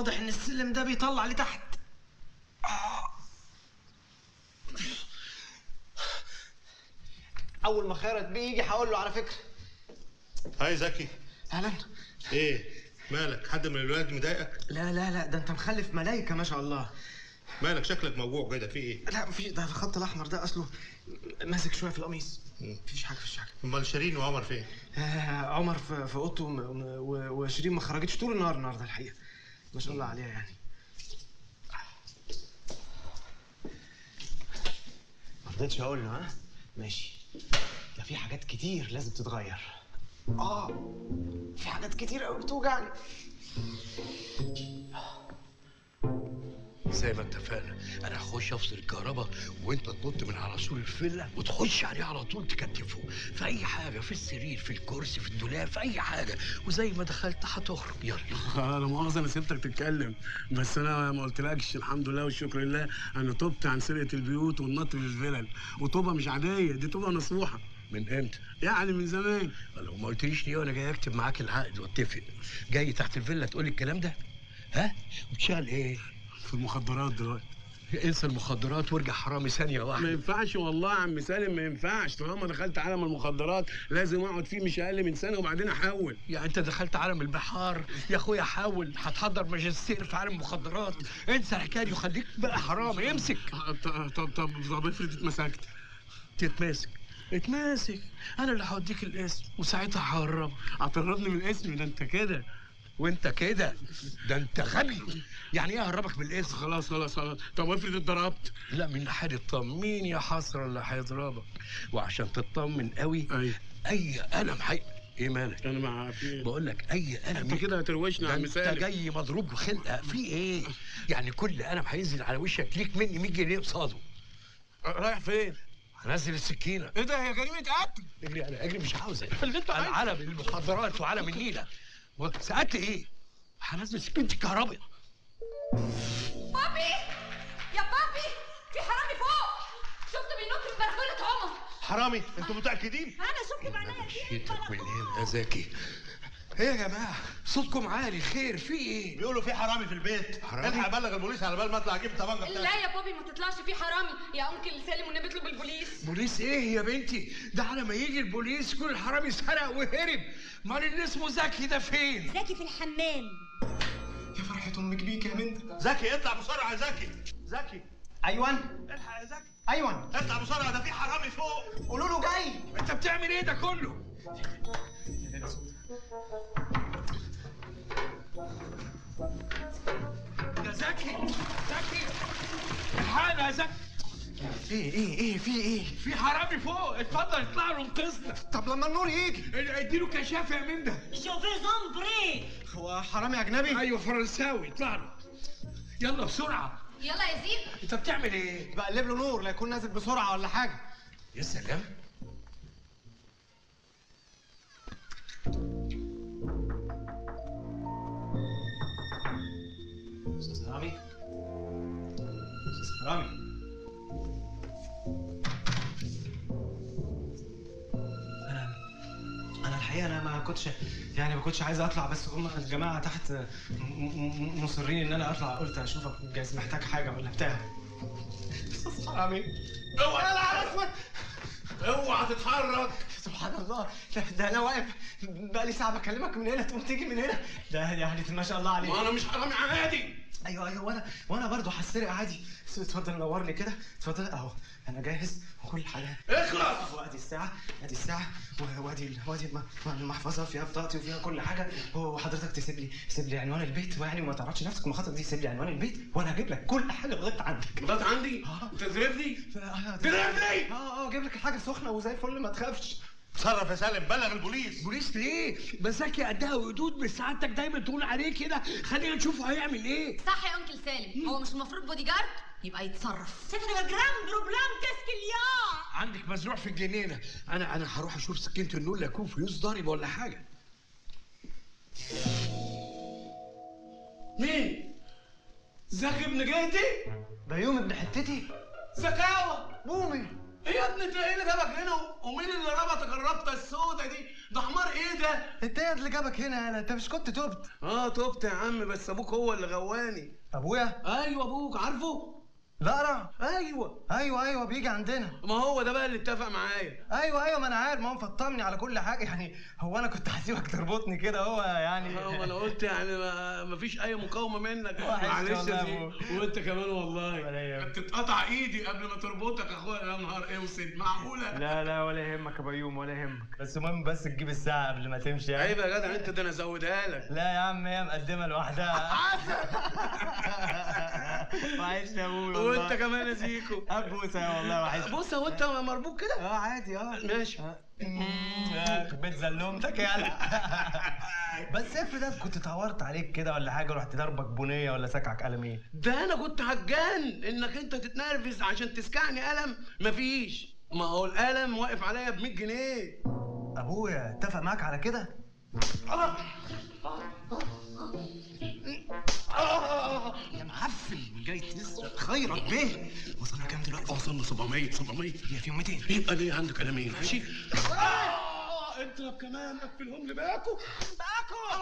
واضح ان السلم ده بيطلع لتحت آه. اول ما خيرت بيجي هقول له على فكره هاي زكي اهلا ايه مالك حد من الولاد مضايقك لا لا لا ده انت مخلف ملايكه ما شاء الله مالك شكلك موجوع كده في ايه لا مفيش ده الخط الاحمر ده اصله ماسك شويه في القميص مفيش حاجه مفيش حاجه امال شيرين وعمر فين آه عمر في في اوضته وم- وم- و- وشيرين ما خرجتش طول النهار النهارده الحقيقه ما شاء الله عليها يعني ما رضيتش اقول له ها ماشي ده في حاجات كتير لازم تتغير اه في حاجات كتير قوي بتوجعني زي ما اتفقنا انا هخش افصل الكهرباء وانت تنط من على سور الفيلا وتخش عليه على طول تكتفه في اي حاجه في السرير في الكرسي في الدولاب في اي حاجه وزي ما دخلت هتخرج يلا انا مؤاخذه انا سبتك تتكلم بس انا ما قلتلكش الحمد لله والشكر لله انا تبت عن سرقه البيوت والنط في الفلل وطوبه مش عاديه دي طوبه نصوحه من امتى؟ يعني من زمان لو ما قلتليش ليه وانا جاي اكتب معاك العقد واتفق جاي تحت الفيلا تقول لي الكلام ده؟ ها؟ بتشتغل ايه؟ في المخدرات دلوقتي انسى المخدرات وارجع حرامي ثانيه ما واحده ينفعش والله يا عم سالم ما ينفعش طالما دخلت عالم المخدرات لازم اقعد فيه مش اقل من سنه وبعدين احول يعني انت دخلت عالم البحار يا اخويا حاول هتحضر ماجستير في عالم المخدرات انسى الحكايه دي وخليك بقى حرامي امسك طب طب طب طب افرض اتمسكت تتماسك اتماسك انا اللي هوديك الاسم وساعتها ههرب هتهربني من الاسم ده انت كده وانت كده ده انت غبي يعني ايه اهربك من الاسم خلاص خلاص خلاص طب افرض اتضربت لا من ناحيه الطمين مين يا حسره اللي هيضربك وعشان تطمن قوي ايوه اي قلم حي ايه مالك انا مع في بقول لك اي قلم انت كده هتروشنا يا ده عم انت سالم جاي مضروب بخلقه في ايه يعني كل قلم هينزل على وشك ليك مني 100 جنيه قصاده رايح فين؟ هنزل السكينه ايه ده هي جريمه قتل اجري انا اجري مش عاوزك الغيط انا علم المخدرات وعلم النيله سألت ايه؟ هنزل سكينه الكهرباء بابي يا بابي في حرامي فوق شفته بينط من بلكونه عمر حرامي انتوا متاكدين انا شفت بعينيا شيتك منين يا زكي ايه يا جماعه صوتكم عالي خير في ايه بيقولوا في حرامي في البيت حرامي؟ الحق ابلغ البوليس على بال ما اطلع اجيب الطبنجه لا بتاعتي يا بابي ما تطلعش في حرامي يا انكل سالم والنبي اطلب البوليس بوليس ايه يا بنتي ده على ما يجي البوليس كل الحرامي سرق وهرب امال اللي اسمه زكي ده فين زكي في الحمام يا فرحه امك بيك يا بنت زكي اطلع بسرعه يا زكي زكي ايوان الحق يا زكي ايوان اطلع بسرعه ده في حرامي فوق قولوا له جاي انت بتعمل ايه ده كله يا زكي زكي الحقنا يا زكي ايه ايه ايه في ايه في حرامي فوق اتفضل اطلع له انقذنا طب لما النور يجي اديله كشاف يا من ده شوفي زومبري هو حرامي اجنبي ايوه فرنساوي اطلع له يلا بسرعه يلا يا زيد انت بتعمل ايه بقلب له نور لا يكون نازل بسرعه ولا حاجه يا سلام استاذ رامي استاذ رامي انا انا الحقيقه انا ما كنتش يعني ما كنتش عايز اطلع بس هم الجماعه تحت م- م- مصرين ان انا اطلع قلت اشوفك جايز محتاج حاجه ولا بتاع استاذ رامي اوعى انا عارف اوعى تتحرك سبحان الله ده, ده انا واقف بقالي ساعه بكلمك من هنا تقوم تيجي من هنا ده يعني ما شاء الله عليك وانا مش حرامي عادي ايوه ايوه وانا وانا برضه هسرق عادي بس اتفضل نورني كده اتفضل اهو انا جاهز وكل حاجه اخلص اهو ادي الساعه ادي الساعه و- وادي ال- وادي الم- المحفظه فيها بطاقتي وفيها كل حاجه وحضرتك تسيب لي تسيب لي عنوان البيت ويعني ما تعرضش نفسك المخاطره دي تسيب لي عنوان البيت وانا هجيب لك كل حاجه لغايه عندك بضات عندي آه. تزرفني ف- تزرفني اه اه اجيب لك الحاجه سخنه وزي الفل ما تخافش تصرف يا سالم بلغ البوليس بوليس ليه؟ ما زكي قدها وقدود مش سعادتك دايما تقول عليه كده خلينا نشوفه هيعمل ايه صح يا انكل سالم هو مش المفروض بودي جارد يبقى يتصرف جرام بروبلام كاسكليا عندك مزروع في الجنينه انا انا هروح اشوف سكينه النور لا يكون فلوس ضارب ولا حاجه مين؟ زكي ابن جهتي؟ بيوم ابن حتتي زكاوة بومي ايه يا ابني انت ايه اللي جابك هنا ومين اللي ربطك الربطه السوداء الحمراء دي ده حمار ايه ده انت ايه اللي جابك هنا يالا انت مش كنت تبت اه تبت يا عم بس ابوك هو اللي غواني ابويا ايوه ابوك عارفه لا انا ايوه ايوه ايوه بيجي عندنا ما هو ده بقى اللي اتفق معايا ايوه ايوه ما انا عارف ما هو مفطمني على كل حاجه يعني هو انا كنت هسيبك تربطني كده هو يعني اه ما انا قلت يعني ما ما فيش اي مقاومه منك وحشني معلش والله يا يا زين أبو. وانت كمان والله ولا يهمك. كانت تتقطع ايدي قبل ما تربطك اخويا يا نهار اوسد معقوله لا لا ولا يهمك يا بيوم ولا يهمك بس المهم بس تجيب الساعه قبل ما تمشي يعني عيب يا جدع انت ده انا ازودها لك لا يا عم هي مقدمه لوحدها وحشني يا ابويا والله. وانت كمان يا زيكو ابوسه يا والله وحشني بص هو انت مربوط كده اه عادي اه ماشي آه، بيت زلومتك يالا بس افرض انا كنت اتعورت عليك كده ولا حاجه ورحت ضربك بنيه ولا سكعك قلم ايه ده انا كنت هتجان انك انت تتنرفز عشان تسكعني قلم مفيش ما هو القلم واقف عليا ب 100 جنيه ابويا اتفق معاك على كده يا معفن جاي تسرق خيرك بيه وصلنا كام دلوقتي؟ وصلنا 700 700 هي في 200 يبقى ليه عندك قلمين ماشي آه، اضرب كمان قفلهم لي باكو باكو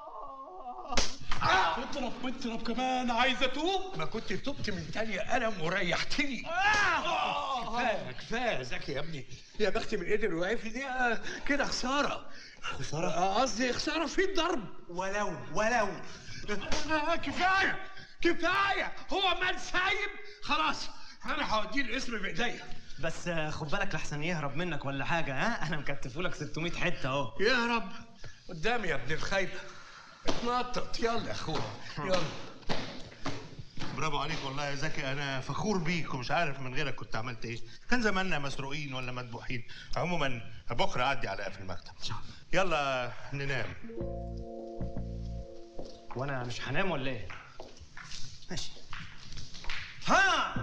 اضرب اضرب كمان عايز اتوب ما كنت تبت من تانية قلم وريحتني كفايه كفايه زكي يا ابني يا بختي من قدر وقف لي دي آه، كده خساره خساره قصدي خساره في الضرب ولو ولو آه، كفايه كفايه هو مال سايب خلاص انا هوديه الاسم بايديا بس آه، خد بالك لحسن يهرب منك ولا حاجه ها انا مكتفولك 600 حته اهو يا رب قدامي يا ابن الخايبه اتنطط يلا يا اخويا يلا برافو عليك والله يا زكي انا فخور بيك ومش عارف من غيرك كنت عملت ايه كان زماننا مسروقين ولا مذبوحين عموما بكره اعدي على في المكتب يلا ننام وانا مش هنام ولا ايه ماشي ها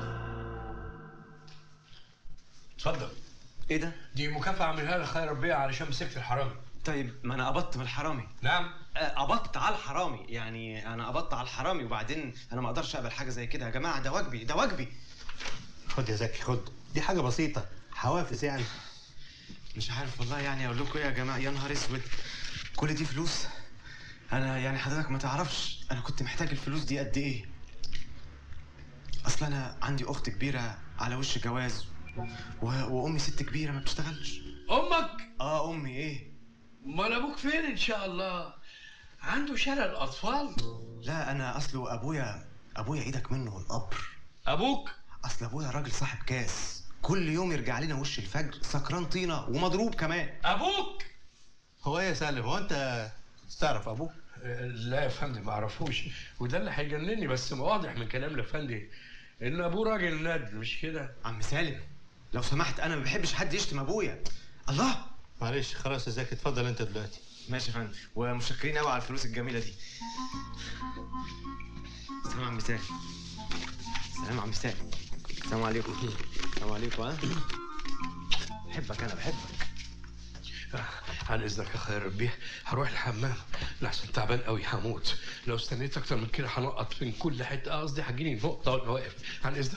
اتفضل ايه ده دي مكافأة اعملها لك خير ربيع علشان مسكت الحرامي طيب ما انا قبضت من الحرامي نعم آه، قبضت على الحرامي يعني انا قبضت على الحرامي وبعدين انا ما اقدرش اقبل حاجه زي كده يا جماعه ده واجبي ده واجبي خد يا زكي خد دي حاجه بسيطه حوافز يعني مش عارف والله يعني اقول لكم ايه يا جماعه يا نهار اسود كل دي فلوس انا يعني حضرتك ما تعرفش انا كنت محتاج الفلوس دي قد ايه اصل انا عندي اخت كبيره على وش جواز و... وامي ست كبيره ما بتشتغلش امك اه امي ايه امال ابوك فين ان شاء الله عنده شلل اطفال لا انا اصله ابويا ابويا ايدك منه القبر ابوك اصل ابويا راجل صاحب كاس كل يوم يرجع لنا وش الفجر سكران طينه ومضروب كمان ابوك هو ايه يا سالم هو انت تعرف ابوك لا يا فندم ما اعرفوش وده اللي هيجنني بس واضح من كلام الافندي ان ابوه راجل ند مش كده عم سالم لو سمحت انا ما بحبش حد يشتم ابويا الله معلش خلاص يا زكي اتفضل انت دلوقتي ماشي يا فندم ومشكرين قوي على الفلوس الجميله دي سلام يا عم سالم سلام يا عم سالم السلام عليكم السلام عليكم ها بحبك انا بحبك عن اذنك يا خير ربيع هروح الحمام لحسن تعبان قوي هموت لو استنيت اكتر من كده هنقط من كل حته قصدي هجيني نقطه وانا واقف عن اذنك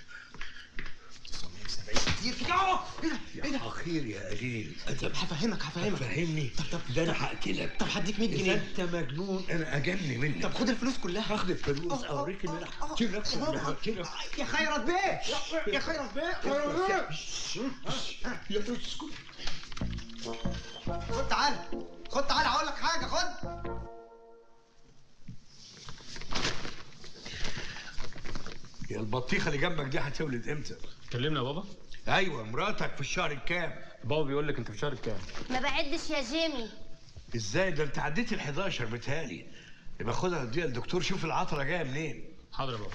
كتير كده اهو ايه ده ايه ده خير يا قليل هفهمك هفهمك فهمني طب طب ده انا هقتلك طب هديك 100 اذا جنيه انت مجنون انا اجن منك طب خد الفلوس كلها هاخد الفلوس اوريك ان انا هقتلك انا هقتلك يا خيرت بيه يا خيرت بيه خيرت بيه يا اسكت خد تعالى خد تعالى هقول لك حاجه خد يا البطيخه اللي جنبك دي هتولد امتى؟ كلمنا يا بابا ايوه مراتك في الشهر الكام؟ بابا بيقول لك انت في شهر كام ما بعدش يا جيمي ازاي ده انت عديت ال 11 بتهيألي يبقى خدها اديها للدكتور شوف العطره جايه منين حاضر يا بابا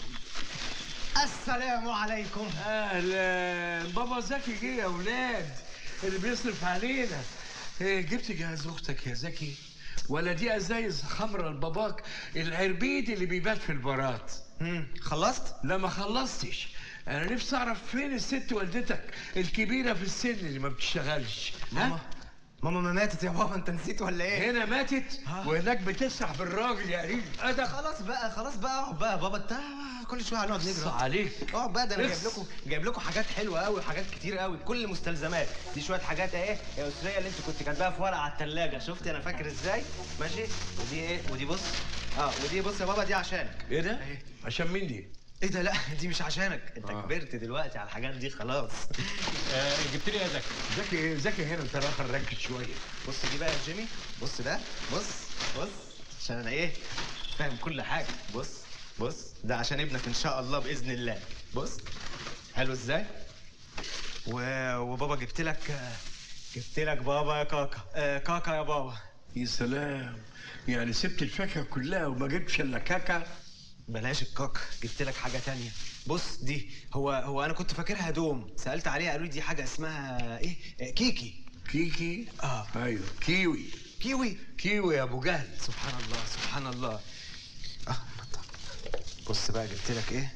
السلام عليكم اهلا بابا زكي جه يا اولاد اللي بيصرف علينا إيه جبت جهاز اختك يا زكي ولا دي ازايز خمره لباباك العربيد اللي بيبات في البارات امم خلصت لا ما خلصتش انا نفسي اعرف فين الست والدتك الكبيره في السن اللي ما بتشتغلش ماما ها ماما ما ماتت يا بابا انت نسيت ولا ايه هنا ماتت وهناك بتسرح بالراجل يا قليل ادب خلاص بقى خلاص بقى اقعد بقى يا بابا انت كل شويه هنقعد ص نجري عليك اقعد بقى ده انا بس. جايب لكم جايب لكم حاجات حلوه قوي وحاجات كتير قوي كل مستلزمات دي شويه حاجات اهي يا اسريه اللي انت كنت كاتباها في ورقه على الثلاجه شفتي انا فاكر ازاي ماشي ودي ايه ودي بص اه ودي بص يا بابا دي عشانك ايه ده اهي. عشان مين دي ايه ده لا دي مش عشانك انت آه. كبرت دلوقتي على الحاجات دي خلاص آه جبت لي ايه يا زكي؟ ذكي ايه ذكي هنا انت راخر ركز شويه بص دي بقى يا جيمي بص ده بص بص عشان انا ايه فاهم كل حاجه بص بص ده عشان ابنك ان شاء الله باذن الله بص حلو ازاي و... وبابا جبت لك جبت لك بابا يا كاكا آه كاكا يا بابا يا سلام يعني سبت الفاكهه كلها وما جبتش الا كاكا بلاش الكاكا جبت لك حاجه تانية بص دي هو هو انا كنت فاكرها دوم سالت عليها قالوا لي دي حاجه اسمها ايه آه، كيكي كيكي اه ايوه كيوي كيوي كيوي يا ابو جهل سبحان الله سبحان الله اه نضارة. بص بقى جبت لك ايه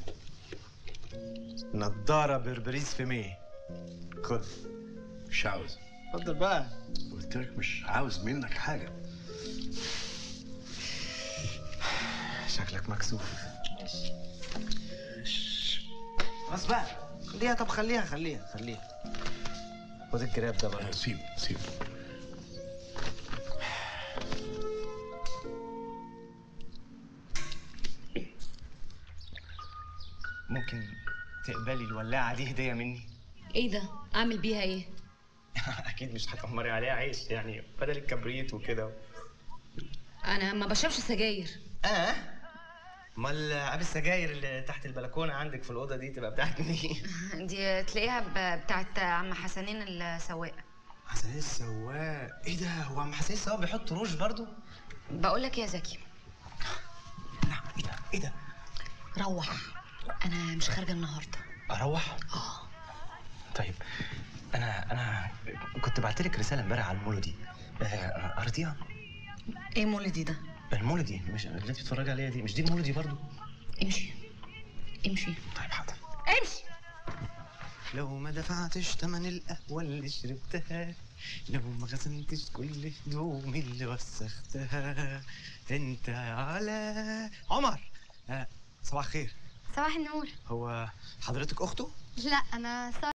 نضارة بربريز في مية خد مش عاوز اتفضل بقى قلت لك مش عاوز منك حاجه شكلك مكسوف خلاص بقى خليها طب خليها خليها خليها خد الجراب ده بقى آه، سيبه سيبه ممكن تقبلي الولاعة دي هدية مني ايه ده اعمل بيها ايه اكيد مش هتحمري عليها عيش يعني بدل الكبريت وكده انا ما بشربش سجاير اه امال عاب السجاير اللي تحت البلكونه عندك في الاوضه دي تبقى بتاعت مين؟ دي تلاقيها ب- بتاعت عم حسنين السواق حسن السواق ايه ده هو عم حسن السواق بيحط روج برضو؟ بقول لك يا زكي لا ايه ده ايه ده؟ روح انا مش خارجه النهارده اروح؟ اه طيب انا انا كنت بعت لك رساله امبارح على المولودي آه، قريتيها؟ ايه مولدي ده المولودي مش اللي انت بتتفرجي عليها دي مش دي المولودي برضو؟ امشي امشي طيب حاضر امشي لو ما دفعتش تمن القهوة اللي شربتها لو ما غسلتش كل هدومي اللي وسختها انت على عمر آه صباح الخير صباح النور هو حضرتك اخته؟ لا انا ساره